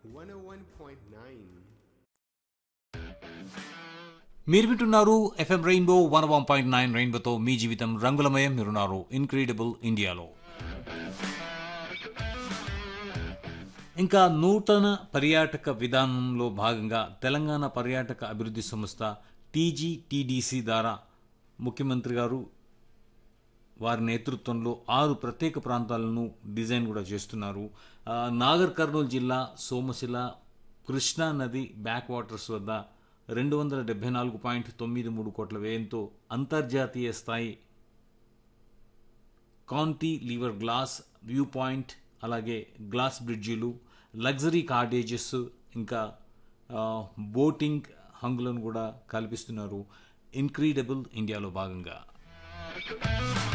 101.9. మీరు వింటున్నారు FM rainbow one one point nine రెయిన్బోతో మీ జీవితం రంగులమయం మీరున్నారు ఇన్క్రెడిబుల్ ఇండియాలో ఇంకా నూతన పర్యాటక విధానంలో భాగంగా తెలంగాణ పర్యాటక అభివృద్ధి సంస్థ టీజీటీడీసీ ద్వారా ముఖ్యమంత్రి గారు వారి నేతృత్వంలో ఆరు ప్రత్యేక ప్రాంతాలను డిజైన్ కూడా చేస్తున్నారు ఆ, నాగర్ కర్నూలు జిల్లా సోమశిల కృష్ణా నది బ్యాక్ వాటర్స్ వద్ద రెండు వందల డెబ్బై నాలుగు పాయింట్ తొమ్మిది మూడు కోట్ల వ్యయంతో అంతర్జాతీయ స్థాయి cantilever glass view point అలాగే గ్లాస్ బ్రిడ్జిలు లగ్జరీ కాటేజెస్ ఇంకా ఆ, బోటింగ్ హంగులను కూడా కల్పిస్తున్నారు ఇన్క్రీడబుల్ ఇండియాలో భాగంగా